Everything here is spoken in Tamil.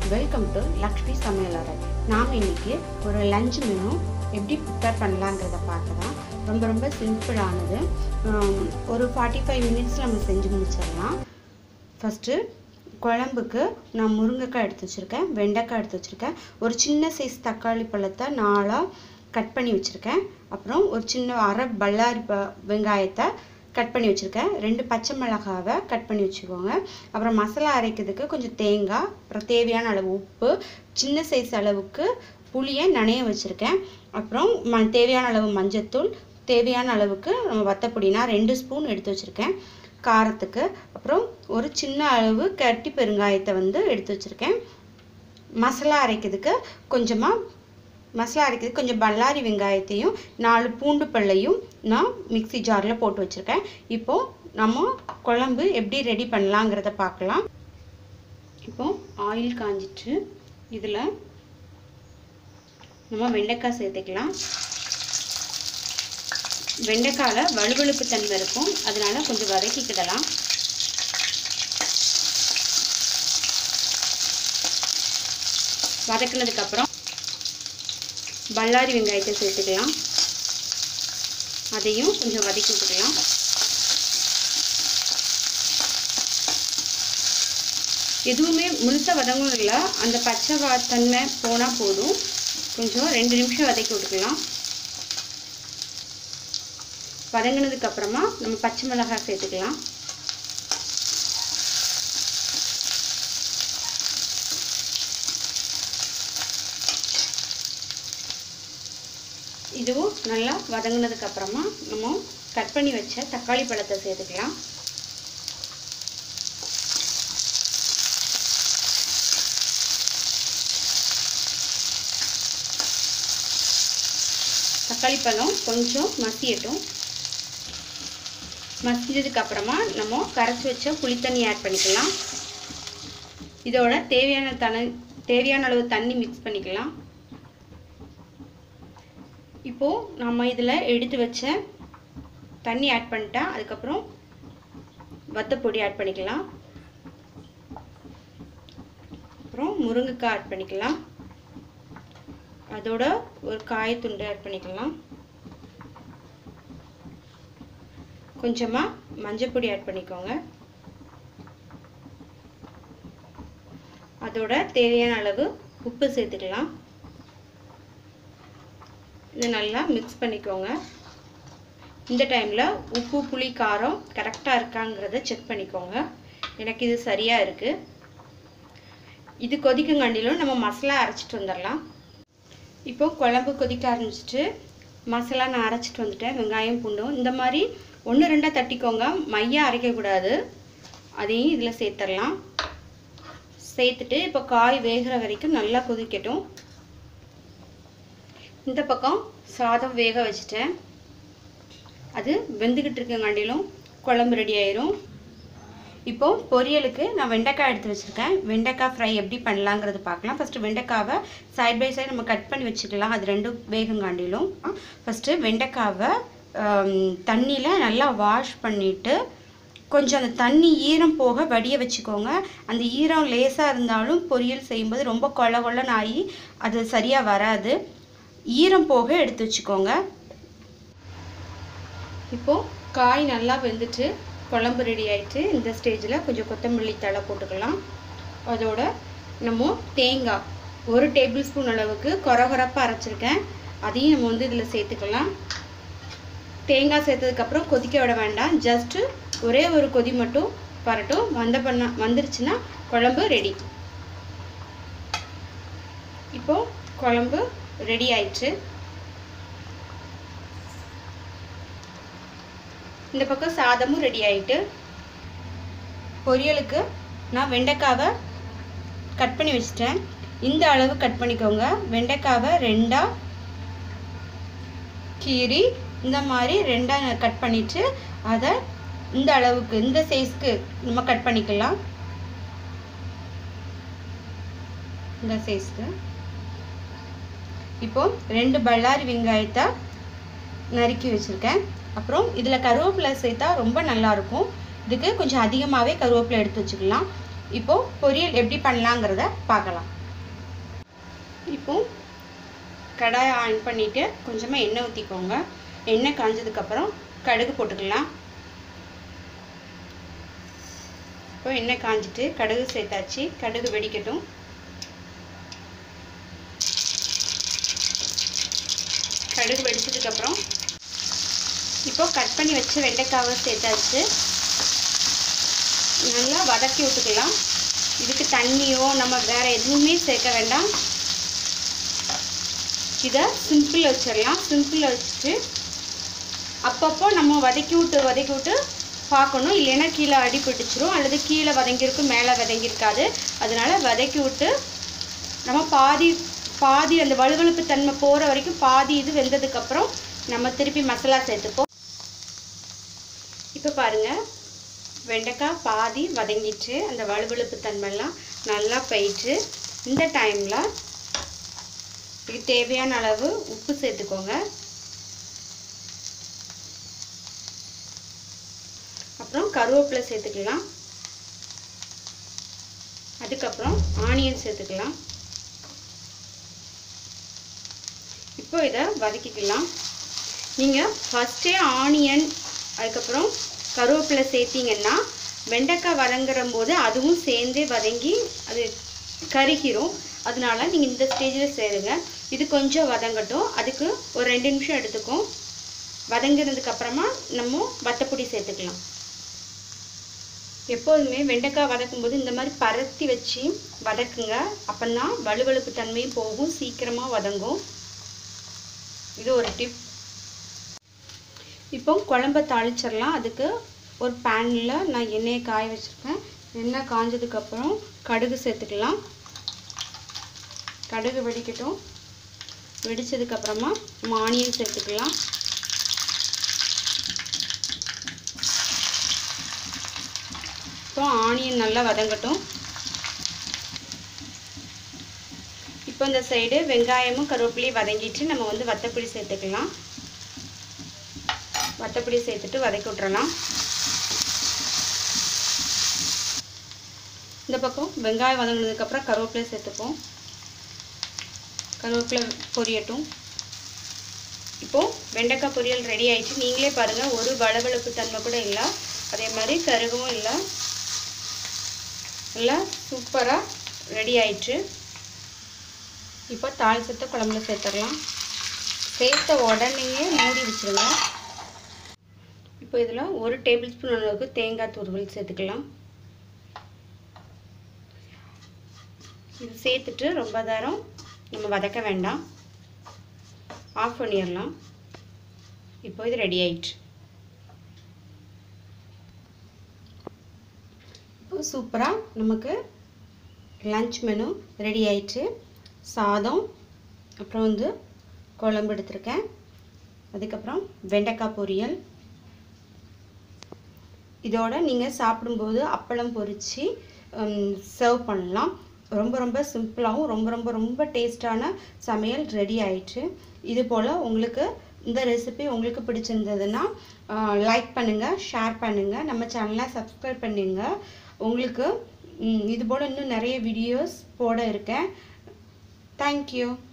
வெல்கம் டு லக்ஷ்மி சமையலறை நாம் இன்னைக்கு ஒரு லஞ்ச் மெனு எப்படி ப்ரிப்பேர் பண்ணலாங்கிறத பார்க்கலாம் ரொம்ப ரொம்ப சிம்பிளானது ஹம், ஒரு ஃபார்ட்டி ஃபைவ் மினிட்ஸ் நம்ம செஞ்சு முடிச்சிடலாம் ஃபஸ்ட்டு குழம்புக்கு நான் முருங்கைக்காய் எடுத்து வச்சுருக்கேன் வெண்டைக்காய் எடுத்து வச்சுருக்கேன் ஒரு சின்ன சைஸ் தக்காளி பழத்தை நாலாக கட் பண்ணி வச்சுருக்கேன் அப்புறம் ஒரு சின்ன அரை பல்லாரி ப வெங்காயத்தை கட் பண்ணி வச்சுருக்கேன் ரெண்டு பச்சை மிளகாவை கட் பண்ணி வச்சுக்கோங்க அப்புறம் மசாலா அரைக்கிறதுக்கு கொஞ்சம் தேங்காய் அப்புறம் தேவையான அளவு உப்பு சின்ன சைஸ் அளவுக்கு புளியை நனைய வச்சுருக்கேன் அப்புறம் ம தேவையான அளவு மஞ்சத்தூள் தேவையான அளவுக்கு நம்ம வத்தப்பொடினா ரெண்டு ஸ்பூன் எடுத்து வச்சுருக்கேன் காரத்துக்கு அப்புறம் ஒரு சின்ன அளவு கட்டி பெருங்காயத்தை வந்து எடுத்து வச்சுருக்கேன் மசாலா அரைக்கிறதுக்கு கொஞ்சமாக மசாலா அரைக்கிறதுக்கு கொஞ்சம் பல்லாரி வெங்காயத்தையும் நாலு பூண்டு பல்லையும் நான் மிக்ஸி ஜாரில் போட்டு வச்சுருக்கேன் இப்போது நம்ம குழம்பு எப்படி ரெடி பண்ணலாங்கிறத பார்க்கலாம் இப்போ ஆயில் காஞ்சிட்டு இதில் நம்ம வெண்டைக்காய் சேர்த்துக்கலாம் வெண்டைக்காயில் வலுவழுப்பு தன்மை இருக்கும் அதனால கொஞ்சம் வதக்கிக்கிடலாம் வதக்குனதுக்கப்புறம் பல்லாரி வெங்காயத்தை சேர்த்துக்கலாம் அதையும் கொஞ்சம் வதக்கி விட்டுக்கலாம் எதுவுமே முழுசாக வதங்கும் இல்லை அந்த பச்சை வா தன்மை போனால் போதும் கொஞ்சம் ரெண்டு நிமிஷம் வதக்கி விட்டுக்கலாம் வதங்கினதுக்கு அப்புறமா நம்ம பச்சை மிளகாய் சேர்த்துக்கலாம் இதுவும் நல்லா வதங்கினதுக்கு அப்புறமா நம்ம கட் பண்ணி வச்ச தக்காளி பழத்தை சேர்த்துக்கலாம் தக்காளி பழம் கொஞ்சம் மசியட்டும் மசிஞ்சதுக்கு அப்புறமா நம்ம கரைச்சி வச்ச புளித்தண்ணி ஆட் பண்ணிக்கலாம் இதோட தேவையான தன தேவையான அளவு தண்ணி மிக்ஸ் பண்ணிக்கலாம் இப்போது நம்ம இதில் எடுத்து வச்ச தண்ணி ஆட் பண்ணிட்டா அதுக்கப்புறம் வத்தப்பொடி ஆட் பண்ணிக்கலாம் அப்புறம் முருங்கைக்காய் ஆட் பண்ணிக்கலாம் அதோட ஒரு காயத்துண்டு ஆட் பண்ணிக்கலாம் கொஞ்சமாக மஞ்சப்பொடி ஆட் பண்ணிக்கோங்க அதோட தேவையான அளவு உப்பு சேர்த்துக்கலாம் இது நல்லா மிக்ஸ் பண்ணிக்கோங்க இந்த டைமில் உப்பு புளி காரம் கரெக்டாக இருக்காங்கிறத செக் பண்ணிக்கோங்க எனக்கு இது சரியாக இருக்குது இது கொதிக்கங்காண்டிலும் நம்ம மசாலா அரைச்சிட்டு வந்துடலாம் இப்போ குழம்பு கொதிக்க ஆரம்பிச்சிட்டு மசாலா நான் அரைச்சிட்டு வந்துட்டேன் வெங்காயம் பூண்டும் இந்த மாதிரி ஒன்று ரெண்டாக தட்டிக்கோங்க மையாக அரைக்கக்கூடாது அதையும் இதில் சேர்த்துடலாம் சேர்த்துட்டு இப்போ காய் வேகிற வரைக்கும் நல்லா கொதிக்கட்டும் இந்த பக்கம் சாதம் வேக வச்சுட்டேன் அது வெந்துக்கிட்டு இருக்கங்காண்டிலும் குழம்பு ரெடி ஆயிரும் இப்போ பொரியலுக்கு நான் வெண்டைக்காய் எடுத்து வச்சுருக்கேன் வெண்டைக்காய் ஃப்ரை எப்படி பண்ணலாங்கிறது பார்க்கலாம் ஃபஸ்ட்டு வெண்டைக்காவை சைட் பை சைடு நம்ம கட் பண்ணி வச்சுக்கலாம் அது ரெண்டும் வேகங்காண்டிலும் ஃபஸ்ட்டு வெண்டைக்காவை தண்ணியில் நல்லா வாஷ் பண்ணிவிட்டு கொஞ்சம் அந்த தண்ணி ஈரம் போக வடிய வச்சுக்கோங்க அந்த ஈரம் லேசாக இருந்தாலும் பொரியல் செய்யும்போது ரொம்ப கொல கொலன்னு ஆகி அது சரியாக வராது ஈரம் போக எடுத்து வச்சுக்கோங்க இப்போது காய் நல்லா வெந்துட்டு குழம்பு ரெடி ஆயிட்டு இந்த ஸ்டேஜில் கொஞ்சம் கொத்தமல்லி தழை போட்டுக்கலாம் அதோட நம்ம தேங்காய் ஒரு டேபிள் ஸ்பூன் அளவுக்கு கொரகொரப்பாக அரைச்சிருக்கேன் அதையும் நம்ம வந்து இதில் சேர்த்துக்கலாம் தேங்காய் சேர்த்ததுக்கப்புறம் கொதிக்க விட வேண்டாம் ஜஸ்ட்டு ஒரே ஒரு கொதி மட்டும் வரட்டும் வந்த பண்ண வந்துருச்சுன்னா குழம்பு ரெடி இப்போது குழம்பு ரெடி ஆயிடுச்சு இந்த பக்கம் சாதமும் ரெடி ஆயிட்டு பொரியலுக்கு நான் வெண்டைக்காவை கட் பண்ணி வச்சிட்டேன் இந்த அளவு கட் பண்ணிக்கோங்க வெண்டைக்காவை ரெண்டாக கீறி இந்த மாதிரி ரெண்டாக கட் பண்ணிட்டு அதை இந்த அளவுக்கு இந்த சைஸ்க்கு நம்ம கட் பண்ணிக்கலாம் இந்த சைஸ்க்கு இப்போ ரெண்டு பல்லாரி வெங்காயத்தை நறுக்கி வச்சுருக்கேன் அப்புறம் இதில் கருவேப்பிலை சேர்த்தா ரொம்ப நல்லாயிருக்கும் இதுக்கு கொஞ்சம் அதிகமாகவே கருவேப்பிலை எடுத்து வச்சுக்கலாம் இப்போது பொரியல் எப்படி பண்ணலாங்கிறத பார்க்கலாம் இப்போ கடாயை ஆன் பண்ணிவிட்டு கொஞ்சமாக எண்ணெய் ஊற்றிக்கோங்க எண்ணெய் காஞ்சதுக்கப்புறம் கடுகு போட்டுக்கலாம் இப்போ எண்ணெய் காஞ்சிட்டு கடுகு சேர்த்தாச்சு கடுகு வெடிக்கட்டும் கடுகு வெடிச்சதுக்கப்புறம் இப்போ கட் பண்ணி வச்ச வெண்டைக்காவை சேர்த்தாச்சு நல்லா வதக்கி விட்டுக்கலாம் இதுக்கு தண்ணியோ நம்ம வேறு எதுவுமே சேர்க்க வேண்டாம் இதை சிம்பிள் வச்சிடலாம் சிம்பிள் வச்சுட்டு அப்பப்போ நம்ம வதக்கி விட்டு வதக்கி விட்டு பார்க்கணும் இல்லைன்னா கீழே அடி பிடிச்சிரும் அல்லது கீழே வதங்கியிருக்கும் மேலே வதங்கியிருக்காது அதனால வதக்கி விட்டு நம்ம பாதி பாதி அந்த வலுவழுப்பு தன்மை போகிற வரைக்கும் பாதி இது வெந்ததுக்கப்புறம் நம்ம திருப்பி மசாலா சேர்த்துப்போம் இப்போ பாருங்கள் வெண்டைக்காய் பாதி வதங்கிட்டு அந்த வலுவழுப்பு தன்மைலாம் நல்லா போயிட்டு இந்த டைமில் இதுக்கு தேவையான அளவு உப்பு சேர்த்துக்கோங்க அப்புறம் கருவேப்பிலை சேர்த்துக்கலாம் அதுக்கப்புறம் ஆனியன் சேர்த்துக்கலாம் இப்போ இதை வதக்கிக்கலாம் நீங்கள் ஃபஸ்ட்டே ஆனியன் அதுக்கப்புறம் கருவேப்பிலை சேர்த்திங்கன்னா வெண்டைக்காய் வதங்குற போது அதுவும் சேர்ந்தே வதங்கி அது கருகிரும் அதனால நீங்கள் இந்த ஸ்டேஜில் சேருங்க இது கொஞ்சம் வதங்கட்டும் அதுக்கு ஒரு ரெண்டு நிமிஷம் எடுத்துக்கும் வதங்கினதுக்கு அப்புறமா நம்ம வத்தப்பொடி சேர்த்துக்கலாம் எப்போதுமே வெண்டைக்காய் வதக்கும்போது இந்த மாதிரி பரத்தி வச்சு வதக்குங்க அப்போதான் வலுவழுப்பு தன்மையும் போகும் சீக்கிரமாக வதங்கும் இது ஒரு டிப் இப்போ குழம்ப தாளிச்சிடலாம் அதுக்கு ஒரு பேனில் நான் எண்ணெயை காய வச்சுருக்கேன் எண்ணெய் காஞ்சதுக்கப்புறம் கடுகு சேர்த்துக்கலாம் கடுகு வெடிக்கட்டும் வெடித்ததுக்கப்புறமா நம்ம ஆனியன் சேர்த்துக்கலாம் இப்போ ஆனியன் நல்லா வதங்கட்டும் இப்போ இந்த சைடு வெங்காயமும் கருவேப்பிலையும் வதங்கிட்டு நம்ம வந்து வத்தப்புளி சேர்த்துக்கலாம் வத்தப்புளி சேர்த்துட்டு வதக்கி விட்றலாம் இந்த பக்கம் வெங்காயம் வதங்கினதுக்கப்புறம் கருவேப்பிலை சேர்த்துப்போம் கருவேப்பிலை பொரியட்டும் இப்போது வெண்டைக்காய் பொரியல் ரெடி ஆயிடுச்சு நீங்களே பாருங்கள் ஒரு வளவளப்பு தன்மை கூட இல்லை அதே மாதிரி கருகவும் இல்லை நல்லா சூப்பராக ரெடி ஆயிடுச்சு இப்போ தாளிச்சத்தை குழம்புல சேர்த்துடலாம் சேர்த்த உடனேயே மூடி வச்சுருங்க இப்போ இதில் ஒரு டேபிள் ஸ்பூன் அளவுக்கு தேங்காய் துருவல் சேர்த்துக்கலாம் இது சேர்த்துட்டு ரொம்ப நேரம் நம்ம வதக்க வேண்டாம் ஆஃப் பண்ணிடலாம் இப்போ இது ரெடி ஆயிடுச்சு இப்போ சூப்பராக நமக்கு லஞ்ச் மெனு ரெடி ஆயிடுச்சு சாதம் அப்புறம் வந்து குழம்பு எடுத்திருக்கேன் அதுக்கப்புறம் வெண்டைக்காய் பொரியல் இதோட நீங்கள் சாப்பிடும்போது அப்பளம் பொரித்து சர்வ் பண்ணலாம் ரொம்ப ரொம்ப சிம்பிளாகவும் ரொம்ப ரொம்ப ரொம்ப டேஸ்டான சமையல் ரெடி ஆயிடுச்சு இது போல் உங்களுக்கு இந்த ரெசிபி உங்களுக்கு பிடிச்சிருந்ததுன்னா லைக் பண்ணுங்கள் ஷேர் பண்ணுங்கள் நம்ம சேனலை சப்ஸ்கிரைப் பண்ணுங்க உங்களுக்கு ம், இது போல் இன்னும் நிறைய வீடியோஸ் போட இருக்கேன் தேங்க்யூ